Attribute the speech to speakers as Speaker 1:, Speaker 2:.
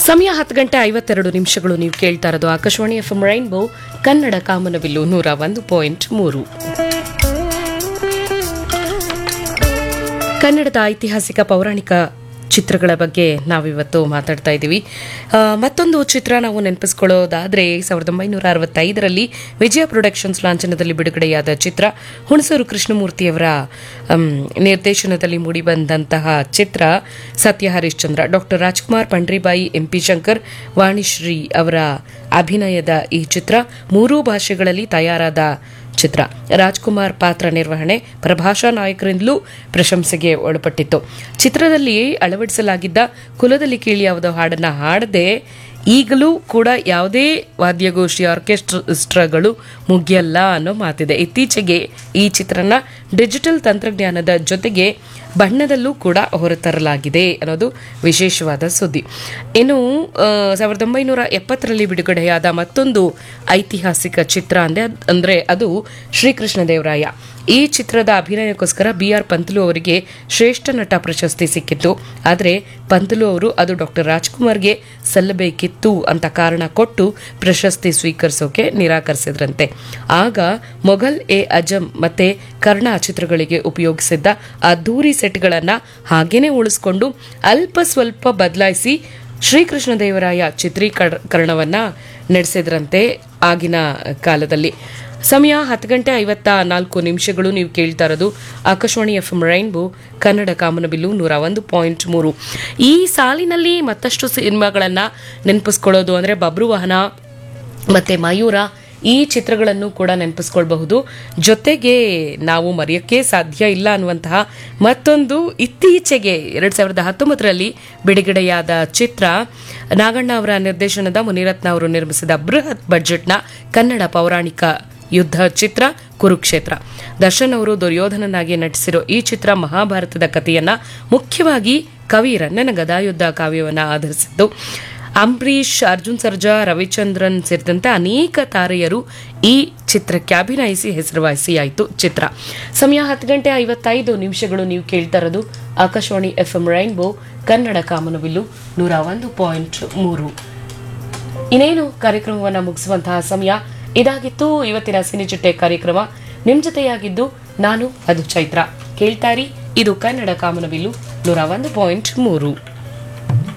Speaker 1: ಸಮಯ ಹತ್ತು ಗಂಟೆ ಐವತ್ತೆರಡು ನಿಮಿಷಗಳು ನೀವು ಕೇಳ್ತಾ ಇರೋದು Akashvani F M rainbow Kannada ಕಾಮನಬಿಲ್ಲು ನೂರ ಒಂದು ಪಾಯಿಂಟ್ ಮೂರು ಕನ್ನಡದ ಐತಿಹಾಸಿಕ ಪೌರಾಣಿಕ ಚಿತ್ರಗಳ ಬಗ್ಗೆ ನಾವಿವತ್ತು ಮಾತಾಡ್ತಾ ಇದ್ದೀವಿ ಆ, ಮತ್ತೊಂದು ಚಿತ್ರ ನಾವು ನೆನಪಿಸ್ಕೊಳ್ಳೋದಾದ್ರೆ ಸಾವಿರದ ಒಂಬೈನೂರ ಅರವತ್ತೈದರಲ್ಲಿ ವಿಜಯ ಪ್ರೊಡಕ್ಷನ್ಸ್ ಲಾಂಛನದಲ್ಲಿ ಬಿಡುಗಡೆಯಾದ ಚಿತ್ರ ಹುಣಸೂರು ಕೃಷ್ಣಮೂರ್ತಿಯವರ ಅಮ್, ನಿರ್ದೇಶನದಲ್ಲಿ ಮೂಡಿಬಂದಂತಹ ಚಿತ್ರ Satya Harishchandra doctor Rajkumar Pandaribai M P Shankar Vanishree ಅವರ ಅಭಿನಯದ ಈ ಚಿತ್ರ ಮೂರೂ ಭಾಷೆಗಳಲ್ಲಿ ತಯಾರಾದ ಚಿತ್ರ ರಾಜ್ಕುಮಾರ್ ಪಾತ್ರ ನಿರ್ವಹಣೆ ಪ್ರಭಾಷಾ ನಾಯಕರಿಂದಲೂ ಪ್ರಶಂಸೆಗೆ ಒಳಪಟ್ಟಿತ್ತು ಚಿತ್ರದಲ್ಲಿ ಅಳವಡಿಸಲಾಗಿದ್ದ ಕುಲದಲ್ಲಿ ಕೀಳಿ ಯಾವುದೋ ಹಾಡನ್ನ ಹಾಡದೆ ಈಗಲೂ ಕೂಡ ಯಾವುದೇ ವಾದ್ಯಗೋಷ್ಠಿ ಆರ್ಕೆಸ್ಟ್ರಾಗಳು ಮುಗಿಯಲ್ಲ ಅನ್ನೋ ಮಾತಿದೆ ಇತ್ತೀಚೆಗೆ ಈ ಚಿತ್ರನ ಡಿಜಿಟಲ್ ತಂತ್ರಜ್ಞಾನದ ಜೊತೆಗೆ ಬಣ್ಣದಲ್ಲೂ ಕೂಡ ಹೊರತರಲಾಗಿದೆ ಅನ್ನೋದು ವಿಶೇಷವಾದ ಸುದ್ದಿ ಇನ್ನು ಆ, ಸಾವಿರದ ಒಂಬೈನೂರ ಎಪ್ಪತ್ತರಲ್ಲಿ ಬಿಡುಗಡೆಯಾದ ಮತ್ತೊಂದು ಐತಿಹಾಸಿಕ ಚಿತ್ರ ಅಂದ್ರೆ ಅಂದ್ರೆ ಅದು ಶ್ರೀಕೃಷ್ಣ ದೇವರಾಯ ಈ ಚಿತ್ರದ ಅಭಿನಯಕ್ಕೋಸ್ಕರ ಬಿ ಆರ್ ಪಂತಲು ಅವರಿಗೆ ಶ್ರೇಷ್ಠ ನಟ ಪ್ರಶಸ್ತಿ ಸಿಕ್ಕಿತ್ತು ಆದರೆ ಪಂತಲು ಅವರು ಅದು ಡಾಕ್ಟರ್ ರಾಜ್ಕುಮಾರ್ಗೆ ಸಲ್ಲಬೇಕಿತ್ತು ಅಂತ ಕಾರಣ ಕೊಟ್ಟು ಪ್ರಶಸ್ತಿ ಸ್ವೀಕರಿಸೋಕೆ ನಿರಾಕರಿಸಿದ್ರಂತೆ ಆಗ ಮೊಘಲ್ ಎ ಅಜಂ ಮತ್ತೆ ಕರ್ಣ ಚಿತ್ರಗಳಿಗೆ ಉಪಯೋಗಿಸಿದ್ದ ಅದ್ದೂರಿ ಸೆಟ್ಗಳನ್ನ ಹಾಗೇನೆ ಉಳಿಸ್ಕೊಂಡು ಅಲ್ಪ ಸ್ವಲ್ಪ ಬದಲಾಯಿಸಿ ಶ್ರೀಕೃಷ್ಣ ದೇವರಾಯ ಚಿತ್ರೀಕರಣವನ್ನ ನಡೆಸಿದ್ರಂತೆ ಆಗಿನ ಕಾಲದಲ್ಲಿ ಸಮಯ ಹತ್ತು ಗಂಟೆ ಐವತ್ತ ನಾಲ್ಕು ನಿಮಿಷಗಳು ನೀವು ಕೇಳ್ತಾ ಇರೋದು Akashvani F M rainbow Kannada ಕಾಮನಬಿಲ್ಲು ನೂರ ಒಂದು ಪಾಯಿಂಟ್ ಮೂರು ಈ ಸಾಲಿನಲ್ಲಿ ಮತ್ತಷ್ಟು ಸಿನಿಮಾಗಳನ್ನು ನೆನಪಿಸ್ಕೊಳ್ಳೋದು ಅಂದರೆ ಬಬ್ರು ವಾಹನ ಮತ್ತೆ ಮಯೂರ ಈ ಚಿತ್ರಗಳನ್ನು ಕೂಡ ನೆನಪಿಸ್ಕೊಳ್ಬಹುದು ಜೊತೆಗೆ ನಾವು ಮರೆಯೋಕ್ಕೆ ಸಾಧ್ಯ ಇಲ್ಲ ಅನ್ನುವಂತಹ ಮತ್ತೊಂದು ಇತ್ತೀಚೆಗೆ ಎರಡ್ ಸಾವಿರದ ಹತ್ತೊಂಬತ್ತರಲ್ಲಿ ಬಿಡುಗಡೆಯಾದ ಚಿತ್ರ ನಾಗಣ್ಣ ಅವರ ನಿರ್ದೇಶನದ ಮುನಿರತ್ನ ಅವರು ನಿರ್ಮಿಸಿದ ಬೃಹತ್ ಬಜೆಟ್ನ ಕನ್ನಡ ಪೌರಾಣಿಕ ಯುದ್ಧ ಚಿತ್ರ ಕುರುಕ್ಷೇತ್ರ ದರ್ಶನ್ ಅವರು ದುರ್ಯೋಧನನಾಗಿ ನಟಿಸಿರೋ ಈ ಚಿತ್ರ ಮಹಾಭಾರತದ ಕಥೆಯನ್ನ ಮುಖ್ಯವಾಗಿ ಕವಿ ರನ್ನನ ಗದಾಯುದ್ಧ ಕಾವ್ಯವನ್ನ ಆಧರಿಸಿದ್ದು ಅಂಬರೀಷ್ ಅರ್ಜುನ್ ಸರ್ಜಾ ರವಿಚಂದ್ರನ್ ಸೇರಿದಂತೆ ಅನೇಕ ತಾರೆಯರು ಈ ಚಿತ್ರಕ್ಕೆ ಅಭಿನಯಿಸಿ ಹೆಸರುವಾಸಿಯಾಯಿತು ಚಿತ್ರ ಸಮಯ ಹತ್ತು ಗಂಟೆ ಐವತ್ತೈದು ನಿಮಿಷಗಳು ನೀವು ಕೇಳ್ತಾ ಇರೋದು Akashvani F M rainbow Kannada ಕಾಮನಬಿಲ್ಲು ನೂರ ಒಂದು ಪಾಯಿಂಟ್ ಮೂರು ಇನ್ನೇನು ಕಾರ್ಯಕ್ರಮವನ್ನು ಮುಗಿಸುವಂತಹ ಸಮಯ ಇದಾಗಿತ್ತು ಇವತ್ತಿನ ಸಿನಿಚಿಟ್ಟೆ ಕಾರ್ಯಕ್ರಮ ನಿಮ್ ಜೊತೆಯಾಗಿದ್ದು ನಾನು ಅದು ಚೈತ್ರ ಕೇಳ್ತಾರಿ ಇದು ಕನ್ನಡ ಕಾಮನಬಿಲ್ಲು ನೂರ ಒಂದು ಪಾಯಿಂಟ್ ಮೂರು